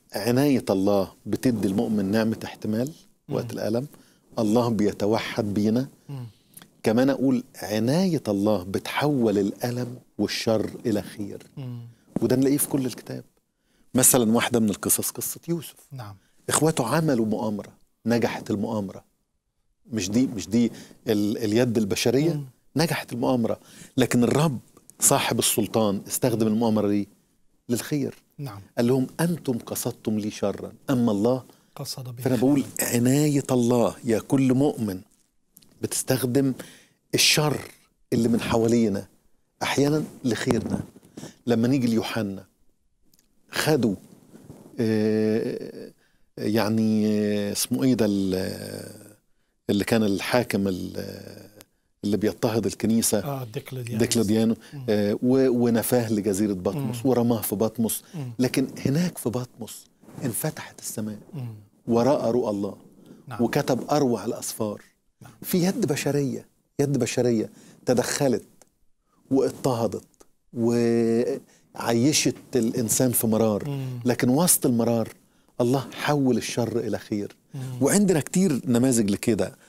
عناية الله بتدي المؤمن نعمة احتمال وقت الألم الله بيتوحد بينا كمان أقول عناية الله بتحول الألم والشر إلى خير وده نلاقيه في كل الكتاب مثلا واحدة من القصص قصة يوسف نعم إخواته عملوا مؤامرة نجحت المؤامرة مش دي مش دي ال اليد البشرية مم. نجحت المؤامرة لكن الرب صاحب السلطان استخدم المؤامرة دي للخير نعم قال لهم أنتم قصدتم لي شرا أما الله قصد به فأنا بقول عناية الله يا كل مؤمن بتستخدم الشر اللي من حوالينا أحيانا لخيرنا لما نيجي ليوحنا خدوا آه، يعني آه، اسمه ايه ده ال- اللي كان الحاكم ال- اللي بيضطهد الكنيسة اه ديكلوديانوس ديكلوديانو آه، و- ونفاه لجزيرة بطمس مم. ورماه في بطمس مم. لكن هناك في بطمس انفتحت السماء مم. وراء رؤى الله نعم. وكتب أروع الأسفار نعم. في يد بشرية يد بشرية تدخلت واضطهدت وعيشت الإنسان في مرار مم. لكن وسط المرار الله حول الشر إلى خير مم. وعندنا كتير نماذج لكده